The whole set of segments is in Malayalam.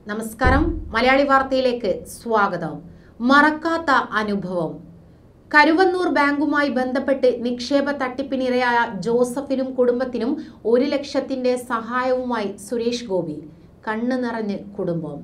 നമസ്കാരം മലയാളി വാർത്തയിലേക്ക് സ്വാഗതം മറക്കാത്ത അനുഭവം കരുവന്നൂർ ബാങ്കുമായി ബന്ധപ്പെട്ട് നിക്ഷേപ തട്ടിപ്പിനിരയായ ജോസഫിനും കുടുംബത്തിനും ഒരു ലക്ഷത്തിന്റെ സഹായവുമായി സുരേഷ് ഗോപി കണ്ണു നിറഞ്ഞ് കുടുംബം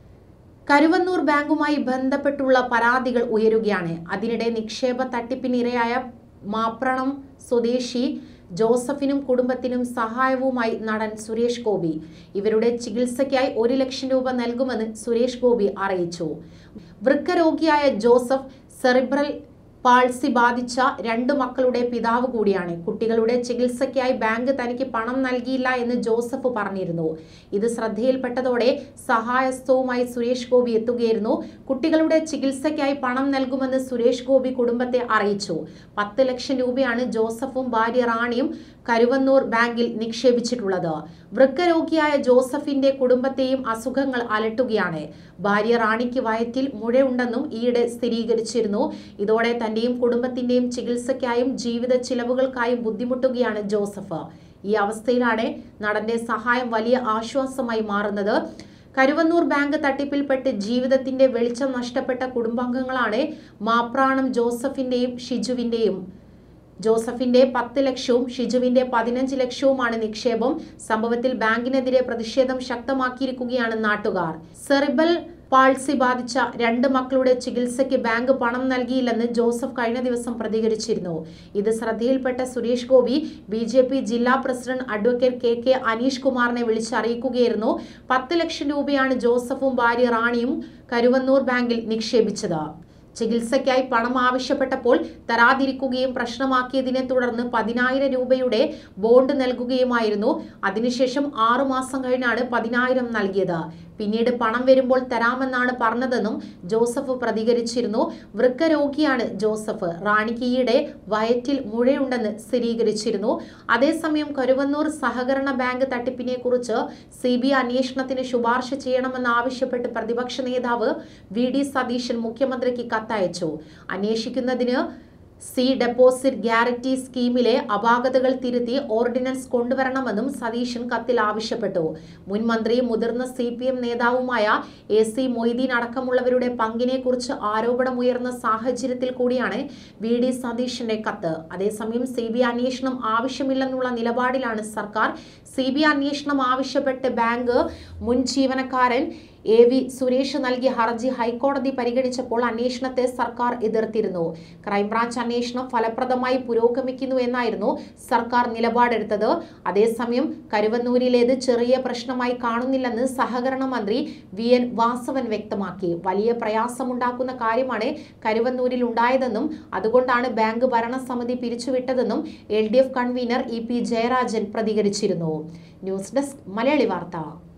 കരുവന്നൂർ ബാങ്കുമായി ബന്ധപ്പെട്ടുള്ള പരാതികൾ ഉയരുകയാണ് അതിനിടെ നിക്ഷേപ തട്ടിപ്പിനിരയായ മാപ്രണം സ്വദേശി ജോസഫിനും കുടുംബത്തിനും സഹായവുമായി നടൻ സുരേഷ് ഗോപി ഇവരുടെ ചികിത്സയ്ക്കായി ഒരു ലക്ഷം രൂപ നൽകുമെന്ന് സുരേഷ് ഗോപി അറിയിച്ചു വൃക്കരോഗിയായ ജോസഫ് സെറിബ്രൽ പാൾസി ബാധിച്ച രണ്ട് മക്കളുടെ പിതാവ് കൂടിയാണ് കുട്ടികളുടെ ചികിത്സയ്ക്കായി ബാങ്ക് തനിക്ക് പണം നൽകിയില്ല എന്ന് ജോസഫ് പറഞ്ഞിരുന്നു ഇത് ശ്രദ്ധയിൽപ്പെട്ടതോടെ സഹായസ്ഥവുമായി സുരേഷ് ഗോപി എത്തുകയായിരുന്നു കുട്ടികളുടെ ചികിത്സയ്ക്കായി പണം നൽകുമെന്ന് സുരേഷ് ഗോപി കുടുംബത്തെ അറിയിച്ചു പത്ത് ലക്ഷം രൂപയാണ് ജോസഫും ഭാര്യ റാണിയും കരുവന്നൂർ ബാങ്കിൽ നിക്ഷേപിച്ചിട്ടുള്ളത് വൃക്കരോഗിയായ ജോസഫിന്റെ കുടുംബത്തെയും അസുഖങ്ങൾ അലട്ടുകയാണ് ഭാര്യ റാണിക്ക് വയറ്റിൽ മുഴയുണ്ടെന്നും ഈയിടെ സ്ഥിരീകരിച്ചിരുന്നു ഇതോടെ തന്റെയും കുടുംബത്തിന്റെയും ചികിത്സയ്ക്കായും ജീവിത ചിലവുകൾക്കായും ബുദ്ധിമുട്ടുകയാണ് ജോസഫ് ഈ അവസ്ഥയിലാണ് നടന്റെ സഹായം വലിയ ആശ്വാസമായി മാറുന്നത് കരുവന്നൂർ ബാങ്ക് തട്ടിപ്പിൽപ്പെട്ട് ജീവിതത്തിന്റെ വെളിച്ചം നഷ്ടപ്പെട്ട കുടുംബാംഗങ്ങളാണ് മാപ്രാണം ജോസഫിന്റെയും ഷിജുവിന്റെയും ജോസഫിന്റെ പത്ത് ലക്ഷവും ഷിജുവിന്റെ പതിനഞ്ച് ലക്ഷവുമാണ് നിക്ഷേപം സംഭവത്തിൽ ബാങ്കിനെതിരെ പ്രതിഷേധം ശക്തമാക്കിയിരിക്കുകയാണ് നാട്ടുകാർ സെറിബൽ പാൾസി ബാധിച്ച രണ്ട് മക്കളുടെ ചികിത്സയ്ക്ക് ബാങ്ക് പണം നൽകിയില്ലെന്ന് ജോസഫ് കഴിഞ്ഞ ദിവസം പ്രതികരിച്ചിരുന്നു ഇത് ശ്രദ്ധയിൽപ്പെട്ട Suresh Gopi B J P ജില്ലാ president advocate K K Aneesh കുമാറിനെ വിളിച്ചറിയിക്കുകയായിരുന്നു പത്ത് ലക്ഷം രൂപയാണ് ജോസഫും ഭാര്യ റാണിയും കരുവന്നൂർ ബാങ്കിൽ നിക്ഷേപിച്ചത് ചികിത്സയ്ക്കായി പണം ആവശ്യപ്പെട്ടപ്പോൾ തരാതിരിക്കുകയും പ്രശ്നമാക്കിയതിനെ തുടർന്ന് പതിനായിരം രൂപയുടെ ബോണ്ട് നൽകുകയുമായിരുന്നു അതിനുശേഷം ആറു മാസം കഴിഞ്ഞാണ് പതിനായിരം നൽകിയത് പിന്നീട് പണം വരുമ്പോൾ തരാമെന്നാണ് പറഞ്ഞതെന്നും ജോസഫ് പ്രതികരിച്ചിരുന്നു വൃക്കരോഗിയാണ് ജോസഫ് റാണിക്ക് ഈയിടെ വയറ്റിൽ മുഴയുണ്ടെന്ന് സ്ഥിരീകരിച്ചിരുന്നു അതേസമയം കരുവന്നൂർ സഹകരണ ബാങ്ക് തട്ടിപ്പിനെ കുറിച്ച് സി ബി ഐ അന്വേഷണത്തിന് ശുപാർശ ചെയ്യണമെന്നാവശ്യപ്പെട്ട് പ്രതിപക്ഷ നേതാവ് വി ഡി സതീശൻ മുഖ്യമന്ത്രിക്ക് കത്തയച്ചു അന്വേഷിക്കുന്നതിന് സി ഡെപ്പോസിറ്റ് ഗ്യാരണ്ടി സ്കീമിലെ അപാകതകൾ തിരുത്തി ഓർഡിനൻസ് കൊണ്ടുവരണമെന്നും സതീശൻ കത്തിൽ ആവശ്യപ്പെട്ടു മുൻ മന്ത്രിയും മുതിർന്ന സി പി എം നേതാവുമായ എ സി മൊയ്തീൻ അടക്കമുള്ളവരുടെ പങ്കിനെക്കുറിച്ച് ആരോപണമുയർന്ന സാഹചര്യത്തിൽ കൂടിയാണ് വി ഡി സതീശന്റെ കത്ത് അതേസമയം സി ബി ഐ അന്വേഷണം ആവശ്യമില്ലെന്നുള്ള നിലപാടിലാണ് സർക്കാർ സി ബി ഐ അന്വേഷണം ആവശ്യപ്പെട്ട് ബാങ്ക് മുൻ ജീവനക്കാരൻ എ വി സുരേഷ് നൽകിയ ഹർജി ഹൈക്കോടതി പരിഗണിച്ചപ്പോൾ അന്വേഷണത്തെ സർക്കാർ എതിർത്തിരുന്നു ക്രൈംബ്രാഞ്ച് അന്വേഷണം ഫലപ്രദമായി പുരോഗമിക്കുന്നു എന്നായിരുന്നു സർക്കാർ നിലപാടെടുത്തത് അതേസമയം കരുവന്നൂരിലേത് ചെറിയ പ്രശ്നമായി കാണുന്നില്ലെന്ന് സഹകരണ മന്ത്രി വി എൻ വാസവൻ വ്യക്തമാക്കി വലിയ പ്രയാസമുണ്ടാക്കുന്ന കാര്യമാണ് കരുവന്നൂരിൽ ഉണ്ടായതെന്നും അതുകൊണ്ടാണ് ബാങ്ക് ഭരണസമിതി പിരിച്ചുവിട്ടതെന്നും L D F convener E P Jayarajan പ്രതികരിച്ചിരുന്നു ന്യൂസ് ഡെസ്ക് മലയാളി വാർത്ത